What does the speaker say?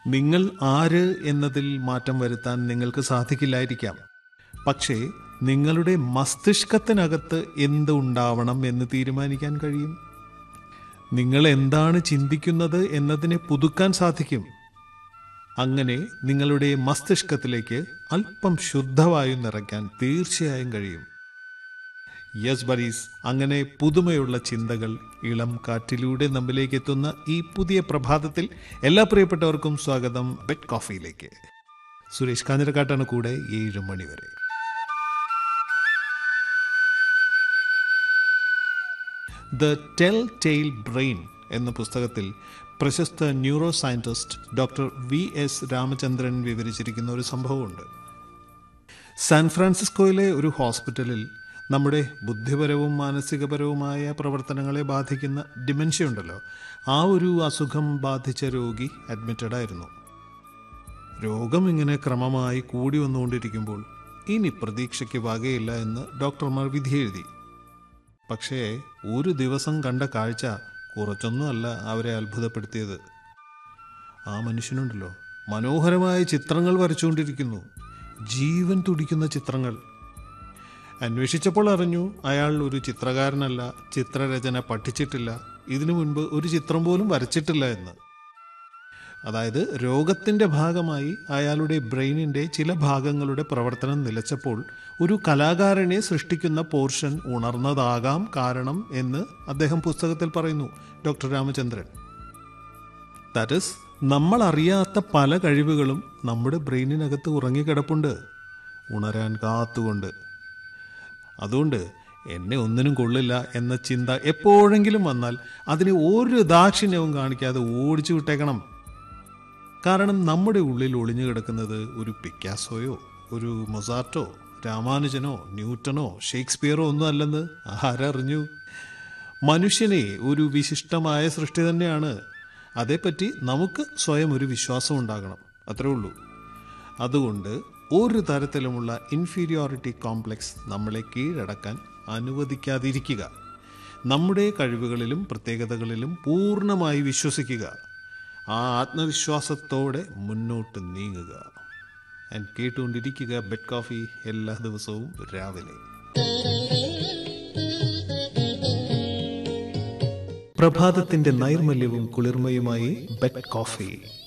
നിങ്ങൾ ആര് എന്നതിൽ മാറ്റം വരുത്താൻ നിങ്ങൾക്ക് സാധിക്കില്ലായിരിക്കാം പക്ഷേ നിങ്ങളുടെ മസ്തിഷ്കത്തിനകത്ത് എന്ത് ഉണ്ടാവണം എന്ന് തീരുമാനിക്കാൻ കഴിയും നിങ്ങൾ എന്താണ് ചിന്തിക്കുന്നത് എന്നതിനെ പുതുക്കാൻ സാധിക്കും അങ്ങനെ നിങ്ങളുടെ മസ്തിഷ്കത്തിലേക്ക് അല്പം ശുദ്ധവായു നിറയ്ക്കാൻ തീർച്ചയായും കഴിയും യെസ് ബരീസ് അങ്ങനെ പുതുമയുള്ള ചിന്തകൾ ഇളം കാറ്റിലൂടെ നമ്മിലേക്ക് എത്തുന്ന ഈ പുതിയ പ്രഭാതത്തിൽ എല്ലാ പ്രിയപ്പെട്ടവർക്കും സ്വാഗതം ബെറ്റ് കോഫിയിലേക്ക് സുരേഷ് കാഞ്ഞിരക്കാട്ടാണ് കൂടെ ഏഴ് മണി വരെ ദ ടെൽ ടെയിൽ ബ്രെയിൻ എന്ന പുസ്തകത്തിൽ പ്രശസ്ത neuroscientist doctor V S Ramachandran വിവരിച്ചിരിക്കുന്ന ഒരു സംഭവമുണ്ട് സാൻ ഫ്രാൻസിസ്കോയിലെ ഒരു ഹോസ്പിറ്റലിൽ നമ്മുടെ ബുദ്ധിപരവും മാനസികപരവുമായ പ്രവർത്തനങ്ങളെ ബാധിക്കുന്ന ഡിമെൻഷ്യ ഉണ്ടല്ലോ ആ ഒരു അസുഖം ബാധിച്ച രോഗി അഡ്മിറ്റഡ് ആയിരുന്നു രോഗം ഇങ്ങനെ ക്രമമായി കൂടി വന്നുകൊണ്ടിരിക്കുമ്പോൾ ഇനി പ്രതീക്ഷയ്ക്ക് വകയില്ല എന്ന് ഡോക്ടർമാർ വിധിയെഴുതി പക്ഷേ ഒരു ദിവസം കണ്ട കാഴ്ച കുറച്ചൊന്നുമല്ല അവരെ അത്ഭുതപ്പെടുത്തിയത് ആ മനുഷ്യനുണ്ടല്ലോ മനോഹരമായ ചിത്രങ്ങൾ വരച്ചുകൊണ്ടിരിക്കുന്നു ജീവൻ തുടിക്കുന്ന ചിത്രങ്ങൾ അന്വേഷിച്ചപ്പോൾ അറിഞ്ഞു അയാൾ ഒരു ചിത്രകാരനല്ല ചിത്രരചന പഠിച്ചിട്ടില്ല ഇതിനു മുൻപ് ഒരു ചിത്രം പോലും വരച്ചിട്ടില്ല എന്ന് അതായത് രോഗത്തിൻ്റെ ഭാഗമായി അയാളുടെ ബ്രെയിനിൻ്റെ ചില ഭാഗങ്ങളുടെ പ്രവർത്തനം നിലച്ചപ്പോൾ ഒരു കലാകാരനെ സൃഷ്ടിക്കുന്ന പോർഷൻ ഉണർന്നതാകാം കാരണം എന്ന് അദ്ദേഹം പുസ്തകത്തിൽ പറയുന്നു ഡോക്ടർ രാമചന്ദ്രൻ ദാറ്റ് ഇസ് നമ്മൾ അറിയാത്ത പല കഴിവുകളും നമ്മുടെ ബ്രെയിനിനകത്ത് ഉറങ്ങിക്കിടപ്പുണ്ട് ഉണരാൻ കാത്തുകൊണ്ട് അതുകൊണ്ട് എന്നെ ഒന്നിനും കൊള്ളില്ല എന്ന ചിന്ത എപ്പോഴെങ്കിലും വന്നാൽ അതിനെ ഒരു ദാക്ഷിണ്യവും കാണിക്കാതെ ഓടിച്ചു വിട്ടേക്കണം കാരണം നമ്മുടെ ഉള്ളിൽ ഒളിഞ്ഞു കിടക്കുന്നത് ഒരു പിക്കാസോയോ ഒരു മൊസാർട്ടോ രാമാനുജനോ ന്യൂട്ടനോ ഷേക്സ്പിയറോ ഒന്നും അല്ലെന്ന് ആരറിഞ്ഞു മനുഷ്യനെ ഒരു വിശിഷ്ടമായ സൃഷ്ടി തന്നെയാണ് അതേപ്പറ്റി നമുക്ക് സ്വയം ഒരു വിശ്വാസം ഉണ്ടാകണം അത്രേ ഉള്ളൂ അതുകൊണ്ട് ഒരു തരത്തിലുമുള്ള ഇൻഫീരിയോറിറ്റി കോംപ്ലക്സ് നമ്മളെ കീഴടക്കാൻ അനുവദിക്കാതിരിക്കുക നമ്മുടെ കഴിവുകളിലും പ്രത്യേകതകളിലും പൂർണ്ണമായി വിശ്വസിക്കുക ആ ആത്മവിശ്വാസത്തോടെ മുന്നോട്ട് നീങ്ങുക ആൻഡ് കേട്ടുകൊണ്ടിരിക്കുക ബെഡ് കോഫി എല്ലാ ദിവസവും രാവിലെ പ്രഭാതത്തിന്റെ നൈർമല്യവും കുളിർമയുമായി ബെഡ് കോഫി